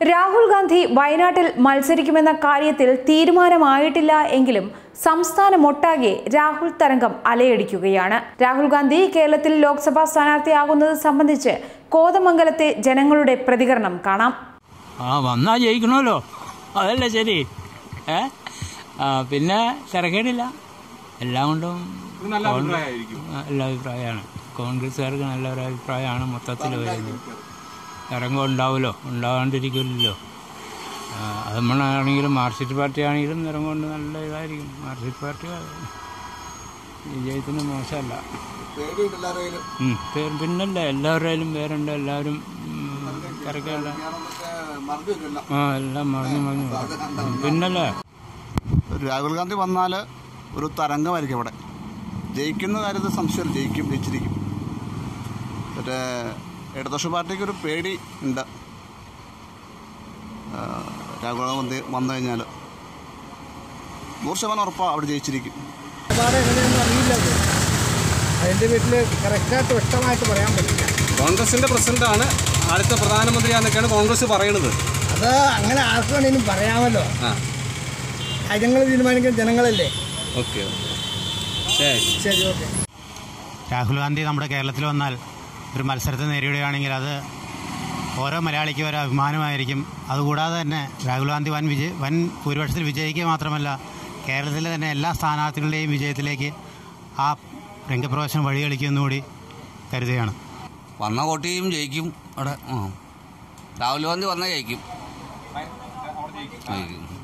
രാഹുൽ ഗാന്ധി വയനാട്ടിൽ മത്സരിക്കുമെന്ന കാര്യത്തിൽ തീരുമാനമായിട്ടില്ല എങ്കിലും സംസ്ഥാനമൊട്ടാകെ രാഹുൽ തരംഗം അലയടിക്കുകയാണ് രാഹുൽ ഗാന്ധി കേരളത്തിൽ ലോക്സഭാ സ്ഥാനാർത്ഥിയാകുന്നത് സംബന്ധിച്ച് കോതമംഗലത്തെ ജനങ്ങളുടെ പ്രതികരണം കാണാം ആ വന്നാ ജയിക്കണമല്ലോ അതല്ലേ ശരി ഏ ആ, പിന്നെ തിരക്കേടില്ല എല്ലാം കൊണ്ടും കോൺഗ്രസ് നല്ല അഭിപ്രായമാണ് കോൺഗ്രസ്സുകാർക്ക് നല്ല ഒരു അഭിപ്രായമാണ് മൊത്തത്തിൽ വരുന്നത് തരംഗം ഉണ്ടാവുമല്ലോ ഉണ്ടാകാണ്ടിരിക്കില്ലല്ലോ ആ, അത് നമ്മളാണെങ്കിലും മാർക്സിസ്റ്റ് പാർട്ടി ആണെങ്കിലും നിറം കൊണ്ട് നല്ല ഇതായിരിക്കും മാർക്സിസ്റ്റ് പാർട്ടി വിജയത്തിന് മോശമല്ല ഉം, പേ- പിന്നല്ല എല്ലാവരുടെയും പേരുണ്ട് എല്ലാവരും തിരക്കേണ്ട ആ എല്ലാം മറിഞ്ഞു മറിഞ്ഞു വരും. പിന്നല്ലേ രാഹുൽ ഗാന്ധി വന്നാൽ ഒരു തരംഗമായിരിക്കും ഇവിടെ ജയിക്കുന്ന കാര്യത്തിൽ സംശയം ജയിക്കും ജയിച്ചിരിക്കും മറ്റേ ഇടതുപക്ഷ പാർട്ടിക്ക് ഒരു പേടി ഉണ്ട് ആ, രാഹുൽ ഗാന്ധി വന്നു കഴിഞ്ഞാൽ നൂറ് ശതമാനം ഉറപ്പാണ് അവിടെ ജയിച്ചിരിക്കും നിലപാട് എങ്ങനെയൊന്നും അറിയില്ല അത്. അതിന്റെ വീട്ടിൽ കറക്റ്റായിട്ട് വ്യക്തമായിട്ട് പറയാൻ പറ്റില്ല കോൺഗ്രസിന്റെ പ്രസിഡന്റാണ് അടുത്ത പ്രധാനമന്ത്രിയാന്നൊക്കെയാണ് കോൺഗ്രസ് പറയുന്നത് അത് അങ്ങനെ ആർക്ക് വേണമെങ്കിലും പറയാമല്ലോ ആ കാര്യങ്ങൾ തീരുമാനിക്കുന്ന ജനങ്ങളല്ലേ ഓക്കെ ശരി ശരി ഓക്കെ രാഹുൽ ഗാന്ധി നമ്മുടെ കേരളത്തിൽ വന്നാൽ ഒരു മത്സരത്തെ നേരിടുകയാണെങ്കിൽ അത് ഓരോ മലയാളിക്കും ഒരു അഭിമാനമായിരിക്കും അതുകൂടാതെ തന്നെ രാഹുൽ ഗാന്ധി വൻ വിജയ വൻ ഭൂരിപക്ഷത്തിൽ വിജയിക്കുക മാത്രമല്ല കേരളത്തിലെ തന്നെ എല്ലാ സ്ഥാനാർത്ഥികളുടെയും വിജയത്തിലേക്ക് ആ രംഗപ്രവേശനം വഴികളിക്കുമെന്നുകൂടി കരുതുകയാണ് വന്ന കോട്ടയും ജയിക്കും അവിടെ ആ രാഹുൽ ഗാന്ധി വന്നാൽ ജയിക്കും ജയിക്കും